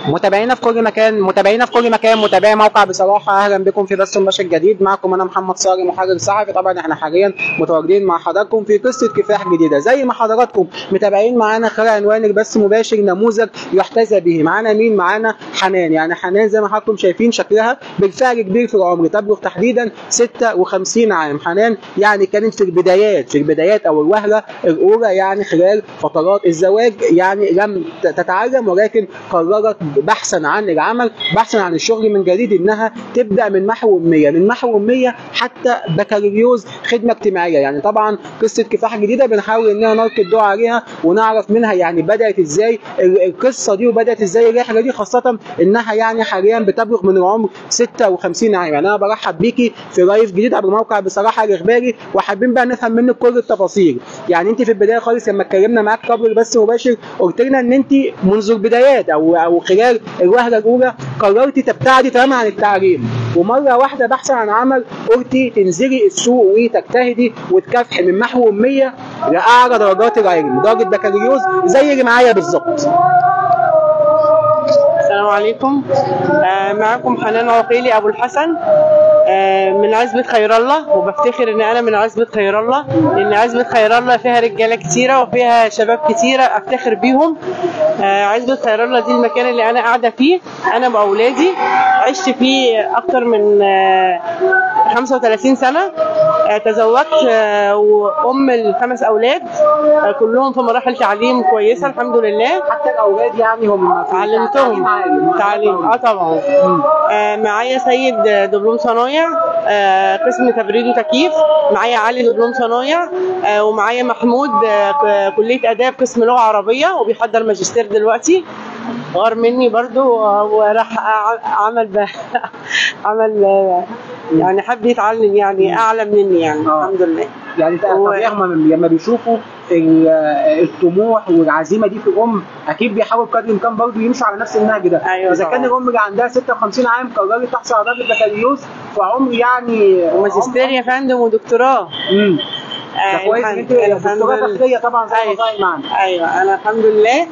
متابعينا في كل مكان متابعينا في كل مكان متابعي موقع بصراحه اهلا بكم في بث مباشر جديد معكم انا محمد صاري محرر صحفي طبعا احنا حاليا متواجدين مع حضراتكم في قصه كفاح جديده زي ما حضراتكم متابعين معانا خلال عنوان البث مباشر نموذج يحتذى به معانا مين معانا حنان يعني حنان زي ما حضراتكم شايفين شكلها بالفعل كبير في العمر تبلغ تحديدا 56 عام حنان يعني كانت في البدايات في البدايات او الوهله الاولى يعني خلال فترات الزواج يعني لم تتعلم ولكن قررت بحثا عن العمل بحثا عن الشغل من جديد انها تبدا من محو اميه من محو اميه حتى بكالوريوس خدمه اجتماعيه يعني طبعا قصه كفاح جديده بنحاول اننا نلقي الضوء عليها ونعرف منها يعني بدات ازاي القصه دي وبدات ازاي الرحله دي خاصه انها يعني حاليا بتبلغ من العمر 56 عام يعني انا برحب بيكي في لايف جديد عبر موقع بصراحه الاخباري وحابين بقى نفهم منك كل التفاصيل يعني انت في البدايه خالص لما اتكلمنا معاك قبل البث مباشر قلت لنا ان انت منذ البدايات او او خلال الوهله الاولى قررتي تبتعدي تماما عن التعليم ومره واحده بحثا عن عمل قلتي تنزلي السوق وتجتهدي وتكافحي من محو اميه لاعلى درجات العلم درجه بكالوريوس زي اللي معايا بالظبط السلام عليكم آه معكم حنان عقيلي ابو الحسن آه من عزبة خير الله وبفتخر ان انا من عزبة خير الله لان عزبة خير الله فيها رجاله كتيره وفيها شباب كتيره افتخر بيهم آه عزبة خير الله دي المكان اللي انا قاعده فيه انا واولادي عشت فيه اكتر من 35 سنه تزوجت وام الخمس اولاد كلهم في مراحل تعليم كويسه الحمد لله حتى الاولاد يعني هم علمتهم تعليم اه طبعا آه معايا سيد دبلوم صنايع آه قسم تبريد وتكييف معايا علي دبلوم صنايع آه ومعايا محمود آه كليه اداب قسم لغه عربيه وبيحضر ماجستير دلوقتي غار مني برضو وراح عمل ب... عمل يعني حب يتعلم يعني اعلى مني يعني آه. الحمد لله يعني طبيعي هم لما بيشوفوا الطموح والعزيمه دي في الام اكيد بيحاول قدر الامكان برضه يمشوا على نفس النهج ده أيوة اذا كان الام اللي عندها 56 عام قررت تحصل على درجه بكالوريوس في عمر يعني وماجستير يا فندم ودكتوراه امم ده كويس انت دكتوراه تحليه طبعا زي ما أيوة. ظاهر معانا ايوه انا الحمد لله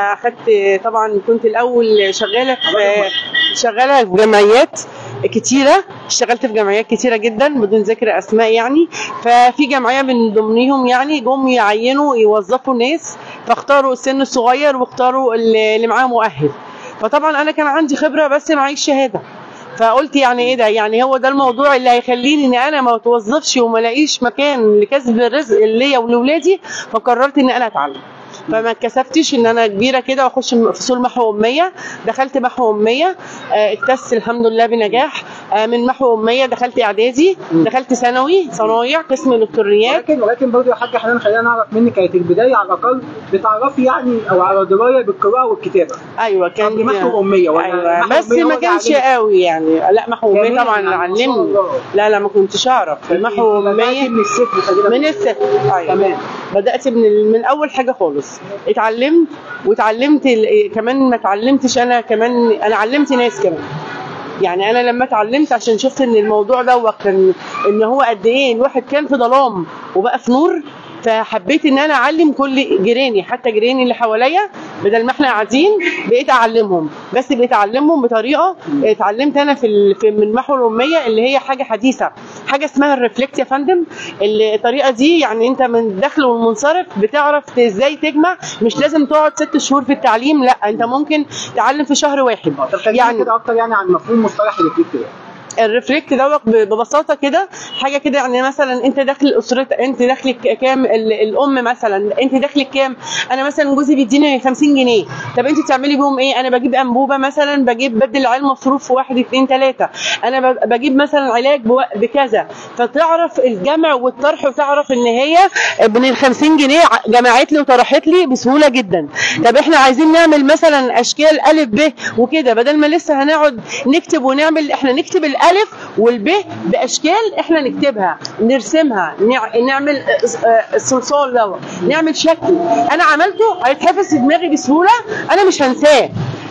اخدت طبعا كنت الاول شغاله في شغاله في جمعيات كتيره اشتغلت في جمعيات كتيره جدا بدون ذكر اسماء يعني ففي جمعيه من ضمنهم يعني جم يعينوا يوظفوا ناس فاختاروا السن الصغير واختاروا اللي معاه مؤهل فطبعا انا كان عندي خبره بس معيش شهاده فقلت يعني ايه ده يعني هو ده الموضوع اللي هيخليني ان انا ما اتوظفش وما الاقيش مكان لكسب الرزق ليا ولاولادي فقررت ان انا اتعلم فما اتكسفتش ان انا كبيره كده واخش فصول محو اميه دخلت محو اميه اكتست الحمد لله بنجاح من محو اميه دخلت اعدادي دخلت ثانوي صنايع قسم الكترونيات ولكن ولكن برضه يا حاجه حنان خلينا نعرف منك كانت البدايه على الاقل بتعرفي يعني او على درايه بالقراءه والكتابه ايوه كان قبل محو اميه ولا أيوة. محو بس أمية ما ولا كانش عليك؟ قوي يعني لا محو اميه جميل، طبعا يعني ما شاء علمني الله. لا لا ما كنتش اعرف محو بدأتي اميه من الصفر خلينا من نقول. الصفر ايوه تمام بدات من ال- من اول حاجه خالص اتعلمت واتعلمت ال- كمان ما اتعلمتش انا كمان انا علمت ناس كمان يعني انا لما اتعلمت عشان شفت ان الموضوع ده كان ان هو قد ايه الواحد كان في ظلام وبقى في نور فحبيت ان انا اعلم كل جيراني حتى جيراني اللي حواليا بدل ما احنا قاعدين بقيت اعلمهم بس بقيت اعلمهم بطريقه اتعلمت انا في, ال- في من محو الاميه اللي هي حاجه حديثه حاجه اسمها الريفلكت يا فندم اللي الطريقه دي يعني انت من الدخل والمنصرف بتعرف ازاي تجمع مش لازم تقعد ست شهور في التعليم لا انت ممكن تعلم في شهر واحد طب كلمينا يعني كده اكتر يعني عن مفهوم مصطلح الريفلكت ده الريفلكت دوت ب- ببساطه كده حاجه كده يعني مثلا انت داخل اسرتك انت دخلك كام ال- الام مثلا انت دخلك كام انا مثلا جوزي بيديني 50 جنيه طب انت بتعملي بيهم ايه انا بجيب انبوبه مثلا بجيب بدل العيال مصروف في واحد اتنين تلاته انا ب- بجيب مثلا علاج بو- بكذا فتعرف الجمع والطرح وتعرف ان هي من ال 50 جنيه ع- جمعت لي وطرحت لي بسهوله جدا طب احنا عايزين نعمل مثلا اشكال الف ب وكده بدل ما لسه هنقعد نكتب ونعمل احنا نكتب الالف والب باشكال احنا نكتبها نرسمها نع- نعمل آه، الصلصال دوت نعمل شكل انا عملته هيتحفظ في دماغي بسهوله انا مش هنساه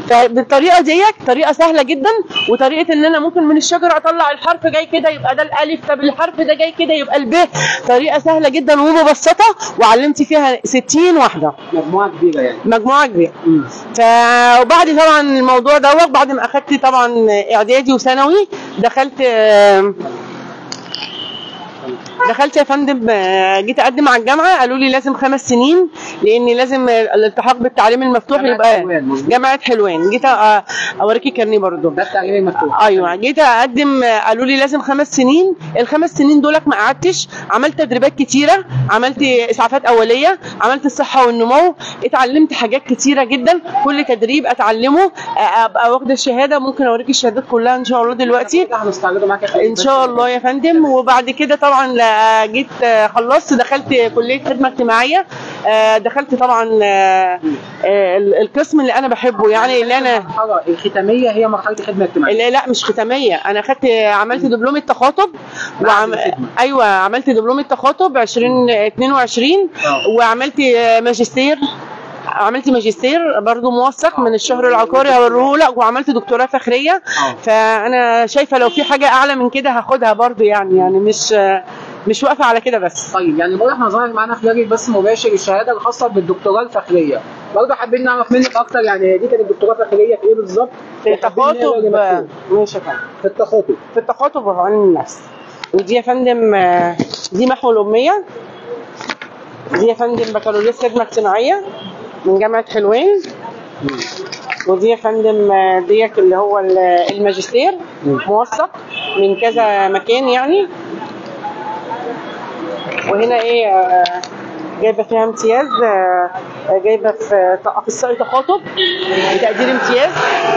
فبالطريقه ديت طريقه سهله جدا وطريقه ان انا ممكن من الشجره اطلع الحرف جاي كده يبقى ده الالف طب الحرف ده جاي كده يبقى الب طريقه سهله جدا ومبسطه وعلمت فيها 60 واحده مجموعه كبيره يعني مجموعه كبيره مم. ف وبعد طبعا الموضوع دوت بعد ما اخدت طبعا اعدادي وثانوي دخلت آم، دخلت يا فندم آه، جيت اقدم على الجامعه قالوا لي لازم خمس سنين لان لازم الالتحاق بالتعليم المفتوح جامعة يبقى حلوان، مظبوط. جامعه حلوان جيت آه، اوريكي كارنيه برضه ده التعليم المفتوح ايوه جيت اقدم قالوا لي لازم خمس سنين الخمس سنين دولك ما قعدتش عملت تدريبات كتيره عملت اسعافات اوليه عملت الصحه والنمو اتعلمت حاجات كتيره جدا كل تدريب اتعلمه ابقى واخده الشهاده ممكن اوريك الشهادات كلها ان شاء الله دلوقتي كده هنستعرضه معاك يا خالد ان بس. شاء الله يا فندم وبعد كده طبعا لا- جيت آه، خلصت دخلت كليه خدمه اجتماعيه آه، دخلت طبعا آه، آه، ال- القسم اللي انا بحبه يعني اللي انا المرحله الختاميه هي مرحله الخدمه الاجتماعيه لا لا مش ختاميه انا خدت عملت دبلوم التخاطب بعد وعم... الخدمة. ايوه عملت دبلوم التخاطب 2022 آه. وعملت ماجستير عملت ماجستير برضو موثق من الشهر العقاري هوريهولك وعملت دكتوراه فخريه آه. فانا شايفه لو في حاجه اعلى من كده هاخدها برضو يعني يعني مش مش واقفه على كده بس طيب يعني برضه احنا ظاهر معانا خلال البث المباشر الشهاده الخاصه بالدكتوراه الفخريه برضه حابين نعرف منك اكتر يعني دي كانت دكتوراه فخريه في ايه بالظبط؟ في وحابين نقرا التخاطب اللي مكتوب. ماشي يا فندم في التخاطب في التخاطب وعلم النفس ودي يا فندم آه، دي محو الأمية دي يا فندم بكالوريوس خدمة اجتماعية من جامعة حلوان ودي يا فندم آه، ديت اللي هو ال- الماجستير مم. موثق من كذا مكان يعني وهنا ايه آه، جايبه فيها امتياز آه، آه، جايبه في ت- اخصائي تخاطب بتقدير امتياز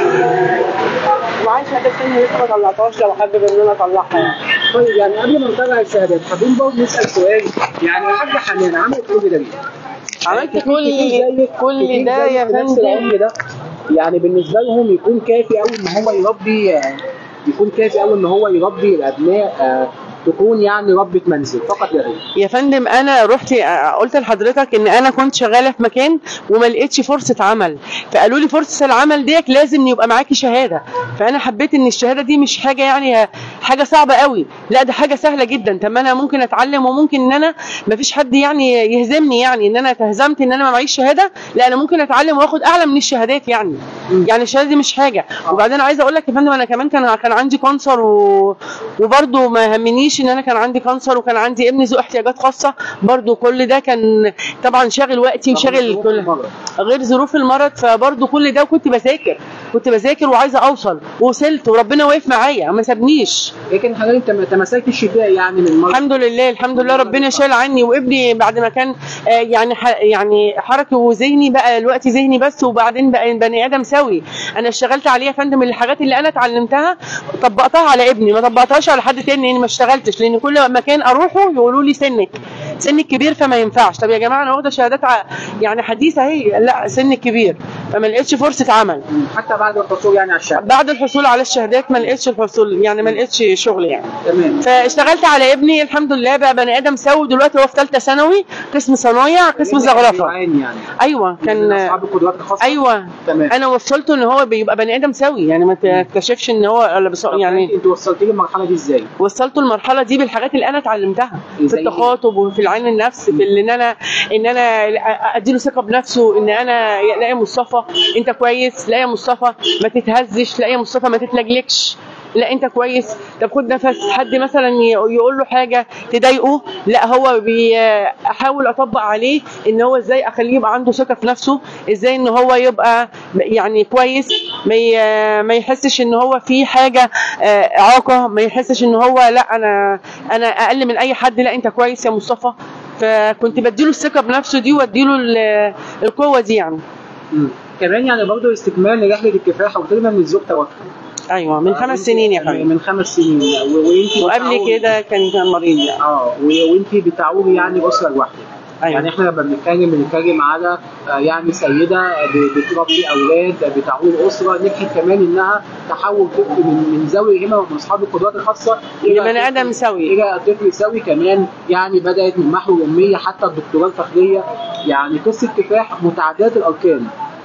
ومعايا شهاده سن لسه ما طلعتهاش لو حابب ان انا اطلعها يعني. طيب يعني قبل ما نطلع الشهادات حابين برضه نسال سؤال يعني الحاجه حنان عملت كل ده ليه؟ عملت كتير- كل كتير زيك- كل كتير ده زيك يا في نفس فندم العمر ده يعني بالنسبه لهم يكون كافي قوي ان هو يربي يكون كافي قوي ان هو يربي الابناء آه، تكون يعني ربة منزل فقط لا غير يا فندم انا رحت قلت لحضرتك ان انا كنت شغاله في مكان وما لقيتش فرصه عمل فقالوا لي فرصه العمل ديت لازم يبقى معاكي شهاده فانا حبيت ان الشهاده دي مش حاجه يعني حاجه صعبه قوي لا ده حاجه سهله جدا طب ما انا ممكن اتعلم وممكن ان انا ما فيش حد يعني يهزمني يعني ان انا تهزمت ان انا ما معيش شهاده لا انا ممكن اتعلم واخد اعلى من الشهادات يعني يعني الشهاده دي مش حاجه وبعدين عايزه اقول لك يا فندم انا كمان كان كان عندي كانسر و... وبرده ما همنيش ان انا كان عندي كانسر وكان عندي ابني ذو احتياجات خاصه برده كل ده كان طبعا شاغل وقتي وشاغل كل غير ظروف المرض فبرضه كل ده وكنت بذاكر كنت بذاكر وعايزه اوصل ووصلت وربنا واقف معايا ما سابنيش لكن حضرتك انت ما تمسكت الشفاء يعني من المرض الحمد لله الحمد لله ربنا شال عني وابني بعد ما كان آه، يعني ح- يعني حركي وذهني بقى دلوقتي ذهني بس وبعدين بقى بني ادم سوي انا اشتغلت عليه يا فندم الحاجات اللي انا اتعلمتها طبقتها على ابني ما طبقتهاش على حد تاني لاني ما اشتغلتش لان كل مكان اروحه يقولوا لي سنك سنك كبير فما ينفعش طب يا جماعه انا واخده شهادات ع- يعني حديثه اهي لا سنك كبير فما لقيتش فرصه عمل حتى بعد الحصول يعني على الشهاده بعد الحصول على الشهادات ما لقيتش الحصول يعني ما لقيتش شغل يعني تمام فاشتغلت على ابني الحمد لله بقى بني ادم سوي دلوقتي هو في ثالثه ثانوي قسم صنايع قسم زخرفه يعاني يعني ايوه من كان اصحاب القدرات الخاصه ايوه تمام انا وصلته ان هو بيبقى بني ادم سوي يعني ما تكتشفش ان هو ولا بس طب يعني انت وصلتي للمرحله دي ازاي؟ وصلته المرحله دي بالحاجات اللي انا اتعلمتها في زي التخاطب وفي العين النفس في اللي ان انا ان انا اديله ثقه بنفسه ان انا لا يا مصطفى انت كويس لا يا مصطفى ما تتهزش لا يا مصطفى ما تتلجلكش لا انت كويس طب خد نفس حد مثلا ي- يقول له حاجه تضايقه لا هو بي احاول اطبق عليه ان هو ازاي اخليه يبقى عنده ثقه في نفسه ازاي ان هو يبقى يعني كويس ما ي- ما يحسش ان هو في حاجه آه، اعاقه ما يحسش ان هو لا انا انا اقل من اي حد لا انت كويس يا مصطفى فكنت بديله الثقه بنفسه دي واديله ال- القوه دي يعني مم. كمان يعني برضه استكمال لرحله الكفاح وتقريبا من الزوج توفى ايوه من خمس سنين يا فندم من خمس سنين وانت وقبل كده كان كان مريض يعني اه و- وانت بتعولي يعني اسره لوحدك ايوه يعني احنا لما بنتكلم بنتكلم على آه، يعني سيده ب- بتربي اولاد بتعول اسره نجحت كمان انها تحول طفل من من ذوي الهمه ومن اصحاب القدرات الخاصه اللي إلى بني ادم سوي الى طفل سوي كمان يعني بدات من محو الاميه حتى الدكتوراه الفخريه يعني قصه كفاح متعدده الاركان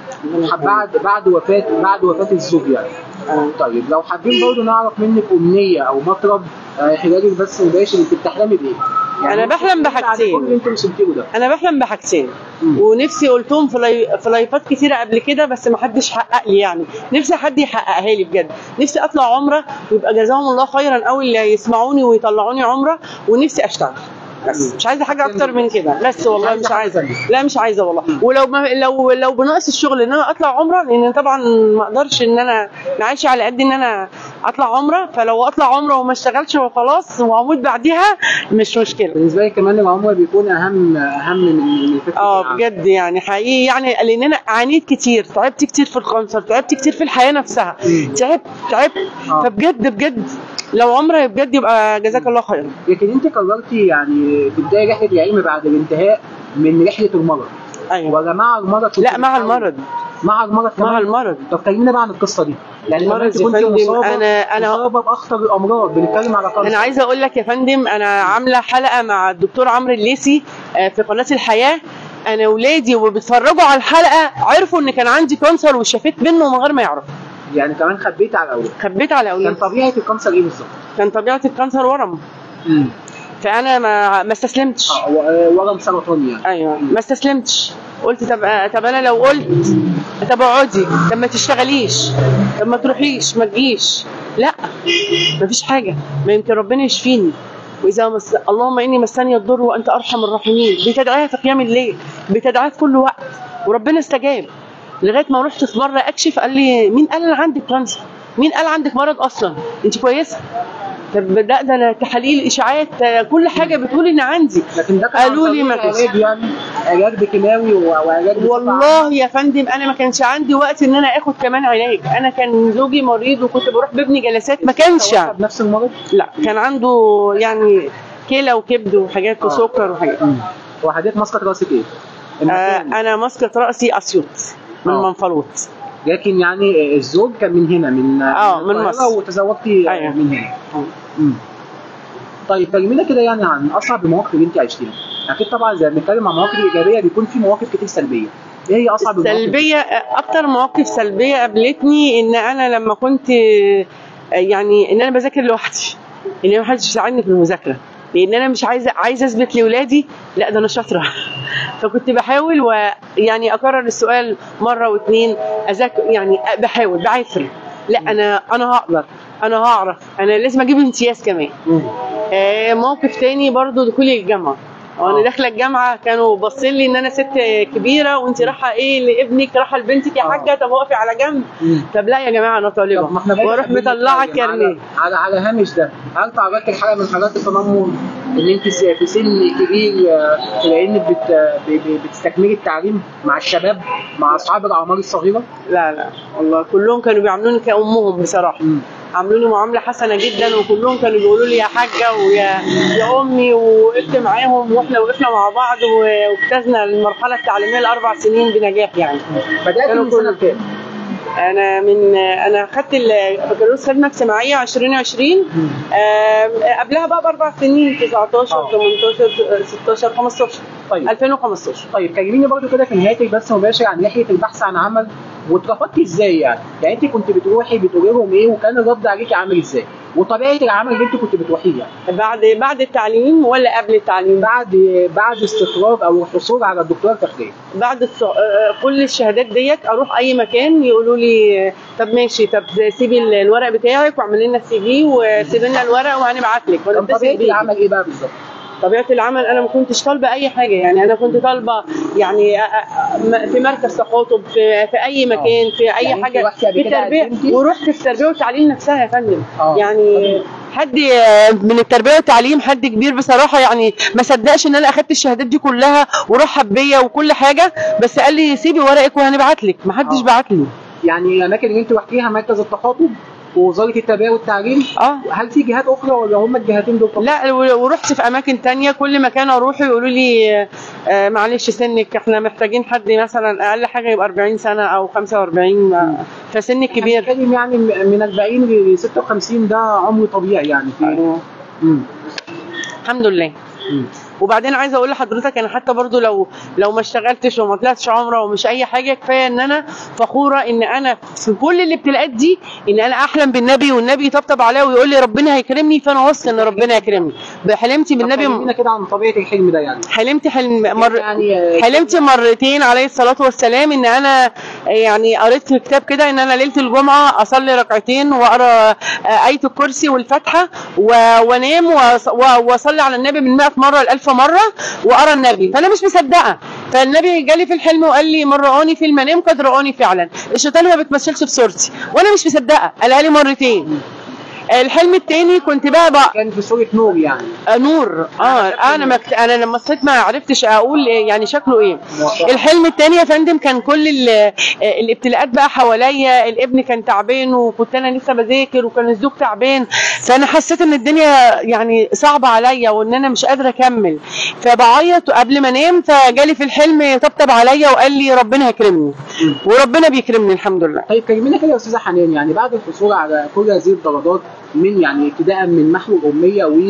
بعد بعد وفاه بعد وفاه الزوج يعني آه. طيب لو حابين برضه نعرف منك امنيه او مطلب آه، خلال البث المباشر انت بتحلمي بايه؟ أنا بحلم بعد بحاجتين. كل اللي انت وصلتي له ده انا بحلم بحاجتين مم. ونفسي قلتهم في لي... في لايفات كتيره قبل كده بس ما حدش حقق لي يعني نفسي حد يحققها لي بجد نفسي اطلع عمره ويبقى جزاهم الله خيرا قوي اللي يسمعوني ويطلعوني عمره ونفسي اشتغل بس مم. مش عايزه حاجه اكتر من كده بس والله عايزة مش حاجة عايزه تانية. لا مش عايزه والله ولو ما لو لو بناقص الشغل ان انا اطلع عمره لان طبعا ما اقدرش ان انا أنا عايشه على قد ان انا اطلع عمره فلو اطلع عمره وما اشتغلش وخلاص واموت بعديها مش مشكله بالنسبه لي كمان العمر بيكون اهم اهم من من فكره اه العمل. بجد يعني حقيقي يعني لان انا عانيت كتير تعبت كتير في الكونسر تعبت كتير في الحياه نفسها مم. تعبت تعبت آه. فبجد بجد لو عمره بجد يبقى جزاك الله خيرا لكن انت قررتي يعني تبداي رحله العلم بعد الانتهاء من رحله المرض ايوه ولا مع المرض كنت لا مع بتحاولي- المرض مع المرض كمان مع المرض طب كلمينا بقى عن القصه دي يعني المرض كمان انت يا كنت فندم، مصابه أنا- أنا- مصابه باخطر الامراض بنتكلم على كانسر انا عايزه اقول لك يا فندم انا عامله حلقه مع الدكتور عمرو الليسي آه، في قناه الحياه انا ولادي وبيتفرجوا على الحلقه عرفوا ان كان عندي كانسر وشفيت منه من غير ما يعرفوا يعني كمان خبيت على الاول خبيت على كان اولادي طبيعه الكانسر ايه بالظبط؟ كان طبيعه الكانسر ورم امم فانا ما ما استسلمتش اه و- ورم سرطاني يعني ايوه ما استسلمتش قلت طب طب انا لو قلت طب اقعدي طب ما تشتغليش طب ما تروحيش ما تجيش لا مفيش حاجه ما يمكن ربنا يشفيني واذا مس... اللهم اني مسني الضر وانت ارحم الراحمين بتدعيها في قيام الليل بتدعيها في كل وقت وربنا استجاب لغايه ما رحت في مره اكشف قال لي مين قال انا عندك كانسر مين قال عندك مرض اصلا انت كويسه طب ده ده أنا تحاليل اشاعات كل حاجه بتقول ان عندي لكن ده كان قالوا عن لي طريق ما فيش. علاج يعني علاج بكيماوي و- وعلاج بصفة والله يا فندم انا ما كانش عندي وقت ان انا اخد كمان علاج انا كان زوجي مريض وكنت بروح ببني جلسات ما كانش عامة. بنفس المرض لا كان عنده يعني كلى وكبد وحاجات آه. وسكر وحاجات وحضرتك ماسكه راسك ايه؟ آه المكان. انا ماسكه راسي اسيوط من آه. منفلوط لكن يعني الزوج كان من هنا من آه، من القاهرة مصر. وتزوجتي أيوة. من هنا مم. طيب كلمينا كده يعني عن اصعب المواقف اللي انت عشتيها اكيد طبعا زي ما بنتكلم عن مواقف ايجابيه بيكون في مواقف كتير سلبيه ايه هي اصعب المواقف سلبيه اكتر مواقف سلبيه قابلتني ان انا لما كنت يعني ان انا بذاكر لوحدي ان ما حدش يساعدني في المذاكره لان انا مش عايزه عايزه اثبت لاولادي لا ده انا شاطره فكنت بحاول ويعني اكرر السؤال مره واثنين اذاكر يعني بحاول بعافر لا انا انا هقدر انا هعرف انا لازم اجيب امتياز كمان مم. آه، موقف تاني برضو دخولي الجامعه وانا آه. داخله الجامعه كانوا باصين لي ان انا ست كبيره وانت رايحه ايه لابنك رايحه لبنتك يا آه. حاجه طب اقفي على جنب مم. طب لا يا جماعه انا طب ما طالبه احنا بقى واروح خلينا مطلعه نتكلم كارنيه على, على على هامش ده هل تعرضت لحاجه من حالات التنمر ان انت س- في سن كبير آه، لانك بت ب- ب- بتستكملي التعليم مع الشباب مع اصحاب الاعمار الصغيره؟ لا لا والله كلهم كانوا بيعاملوني كامهم بصراحه مم. عاملوني معامله حسنه جدا وكلهم كانوا بيقولوا لي يا حاجه ويا يا امي وقفت معاهم واحنا وقفنا مع بعض و- واجتزنا المرحله التعليميه الاربع سنين بنجاح يعني بدات كانوا من سنه كل- كام؟ انا من انا خدت البكالوريوس خدمه اجتماعيه 2020 مم. آم، قبلها بقى باربع سنين 19 آه. 18 16 15 طيب 2015 طيب كلميني برضو كده في نهايه البث المباشر عن رحله البحث عن عمل واترفضتي ازاي يعني؟ يعني انت كنت بتروحي بتقولي لهم ايه وكان الرد عليكي عامل ازاي؟ وطبيعه العمل اللي انت كنت بتروحيه يعني بعد بعد التعليم ولا قبل التعليم بعد بعد استقرار او الحصول على الدكتوراه التخديريه بعد الص... آه، كل الشهادات ديت اروح اي مكان يقولوا لي آه، طب ماشي طب سيبي ال- الورق بتاعك واعملي لنا السي في وسيبي لنا الورق وهنبعت لك كان ونتصل طبيعه بيكي. العمل ايه بقى بالظبط؟ طبيعه العمل انا ما كنتش طالبه اي حاجه يعني انا كنت طالبه يعني أ- أ- م- في مركز تخاطب في, في اي مكان في اي يعني أنت حاجه رحتي قبل في كده التربيه قدمتي؟ ورحت في التربيه والتعليم نفسها يا فندم آه. يعني حد من التربيه والتعليم حد كبير بصراحه يعني ما صدقش ان انا اخدت الشهادات دي كلها ورحب بيا وكل حاجه بس قال لي سيبي ورقك وهنبعت لك ما حدش آه. بعت لي يعني الاماكن اللي انت رحتيها مركز التخاطب ووزاره التربيه والتعليم اه هل في جهات اخرى ولا هم الجهتين دول فقط؟ لا و- ورحت في اماكن تانية كل مكان اروح يقولوا لي آه، معلش سنك احنا محتاجين حد مثلا اقل حاجه يبقى 40 سنه او 45 آه، فسنك كبير بنتكلم يعني من 40 ل 56 ده عمر طبيعي يعني في أيوة. مم. الحمد لله مم. وبعدين عايزه اقول لحضرتك انا حتى برضو لو لو ما اشتغلتش وما طلعتش عمره ومش اي حاجه كفايه ان انا فخوره ان انا في كل الابتلاءات دي ان انا احلم بالنبي والنبي يطبطب عليا ويقول لي ربنا هيكرمني فانا واثقه ان ربنا يكرمني حلمتي بالنبي كلمينا كده عن طبيعه الحلم ده يعني حلمت حلم مر يعني آه، حلمت مرتين عليه الصلاة والسلام إن أنا يعني قريت في كتاب كده إن أنا ليلة الجمعة أصلي ركعتين وأقرأ آه، آية الكرسي والفاتحة و- وأنام وأص- و- وأصلي على النبي من 100 مرة ل 1000 مرة وأرى النبي فأنا مش مصدقة فالنبي جالي في الحلم وقال لي من رآني في المنام قد رآني فعلا الشيطان ما بتمثلش بصورتي وأنا مش مصدقة قالها لي مرتين الحلم التاني كنت بقى, بقى كان في صوره نور يعني آه، نور اه انا مكت... انا لما صحيت ما عرفتش اقول إيه يعني شكله ايه موافقة. الحلم التاني يا فندم كان كل ال... آه، الابتلاءات بقى حواليا الابن كان تعبان وكنت انا لسه بذاكر وكان الزوج تعبان فانا حسيت ان الدنيا يعني صعبه عليا وان انا مش قادره اكمل فبعيط قبل ما انام فجالي في الحلم طبطب عليا وقال لي ربنا هيكرمني وربنا بيكرمني الحمد لله طيب كلمينا كده يا استاذه حنان يعني بعد الحصول على كل هذه الدرجات من يعني ابتداء من محو الاميه و-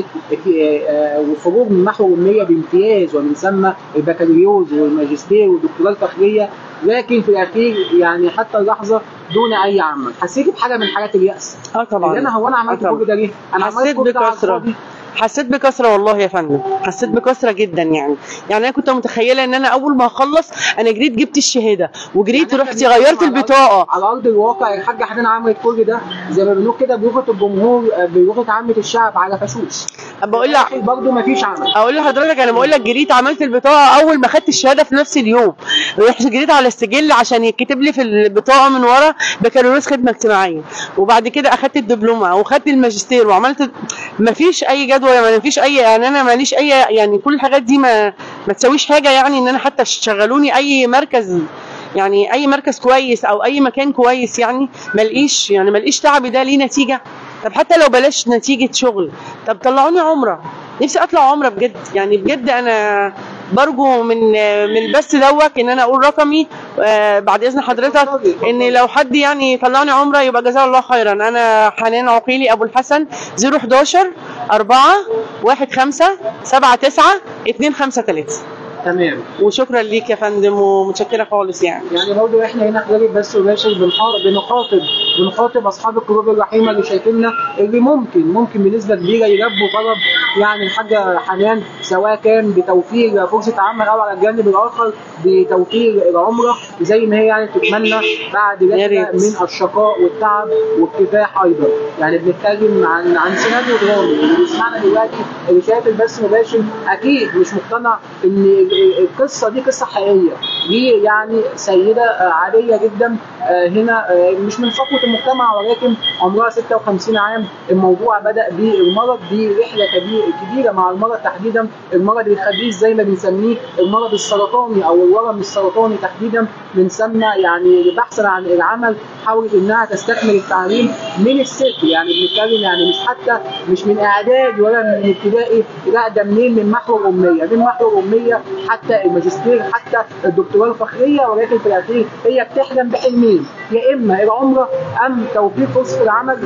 آه، وخروج من محو الاميه بامتياز ومن ثم البكالوريوس والماجستير والدكتوراه الفخريه لكن في الاخير يعني حتى اللحظه دون اي عمل حسيتي بحاجه من حالات الياس اه طبعا اللي انا هو انا عملت آه طبعاً. كل ده ليه؟ انا عملت حسيت كل ده على بكثرة. الفاضي. حسيت بكثره والله يا فندم حسيت بكثره جدا يعني يعني انا كنت متخيله ان انا اول ما اخلص انا جريت جبت الشهاده وجريت يعني رحت إحنا غيرت بنتكلم على البطاقه على ارض الواقع الحاجه حنان عملت كل ده زي ما بنقول كده بلغه الجمهور آه، بلغه عامه الشعب على فشوش بقول لك برضه ما فيش عمل اقول لحضرتك انا بقول لك جريت عملت البطاقه اول ما خدت الشهاده في نفس اليوم رحت جريت على السجل عشان يتكتب لي في البطاقه من ورا بكالوريوس خدمه اجتماعيه وبعد كده اخدت الدبلومه واخدت الماجستير وعملت ما فيش اي جدوى ما فيش اي يعني انا ماليش اي يعني كل الحاجات دي ما ما تسويش حاجه يعني ان انا حتى شغلوني اي مركز يعني اي مركز كويس او اي مكان كويس يعني ملقيش يعني ملقيش تعبي ده ليه نتيجه طب حتى لو بلاش نتيجه شغل طب طلعوني عمره نفسي اطلع عمره بجد يعني بجد انا برجو من من البث دوت ان انا اقول رقمي آه، بعد اذن حضرتك ان لو حد يعني يطلعني عمره يبقى جزاه الله خيرا انا حنان عقيلي ابو الحسن 011 4 1 5 7 9 2 5 3 تمام وشكرا ليك يا فندم ومتشكره خالص يعني يعني برضه احنا هنا خلال بس مباشر بنحاط- بنخاطب بنخاطب اصحاب القلوب الرحيمه اللي شايفيننا اللي ممكن ممكن بنسبه كبيره يلبوا طلب يعني الحاجه حنان سواء كان بتوفير فرصه عمل او على الجانب الاخر بتوفير العمره زي ما هي يعني بتتمنى بعد يا رحله ريت. من الشقاء والتعب والكفاح ايضا يعني بنتكلم عن عن سيناريو درامي اللي بيسمعنا دلوقتي اللي شايف البث مباشر اكيد مش مقتنع ان ال- ال- القصه دي قصه حقيقيه دي يعني سيده آه، عاديه جدا آه، هنا آه، مش من صفوه المجتمع ولكن عمرها 56 عام الموضوع بدا بالمرض دي رحله كبيره كبيره مع المرض تحديدا المرض الخبيث زي ما بنسميه المرض السرطاني او الورم السرطاني تحديدا من ثم يعني بحثا عن العمل حاولت انها تستكمل التعليم من الصفر يعني بنتكلم يعني مش حتى مش من اعدادي ولا من ابتدائي لا ده منين من محو الاميه من محو الاميه حتى الماجستير حتى الدكتوراه الفخريه ولكن في الاخير هي بتحلم بحلمين يا اما العمره ام توفير فرصه العمل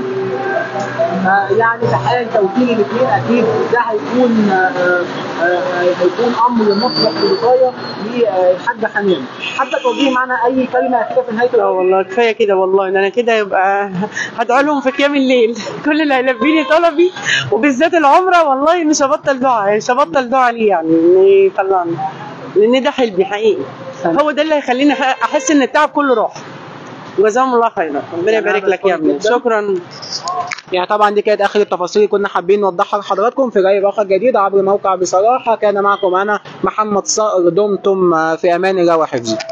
آه، يعني في حال توفير الاثنين اكيد ده هيكون آه، آه، آه، هيكون امر مطلق للغايه للحاجه حنان حابه توجهي معنا اي كلمه كده في نهايه لا والله كفايه كده والله ان انا كده يبقى هدعو لهم في قيام الليل كل اللي هيلبيني طلبي وبالذات العمره والله مش هبطل دعاء يعني مش هبطل دعاء ليه يعني ان يطلعني لان ده حلمي حقيقي هو ده اللي هيخليني أح- احس ان التعب كله راح جزاهم الله خيرا ربنا يبارك لك يا ابني شكرا يعني طبعا دي كانت اخر التفاصيل اللي كنا حابين نوضحها لحضراتكم في جاي باخر جديد عبر موقع بصراحه كان معكم انا محمد صقر دمتم في امان الله وحفظه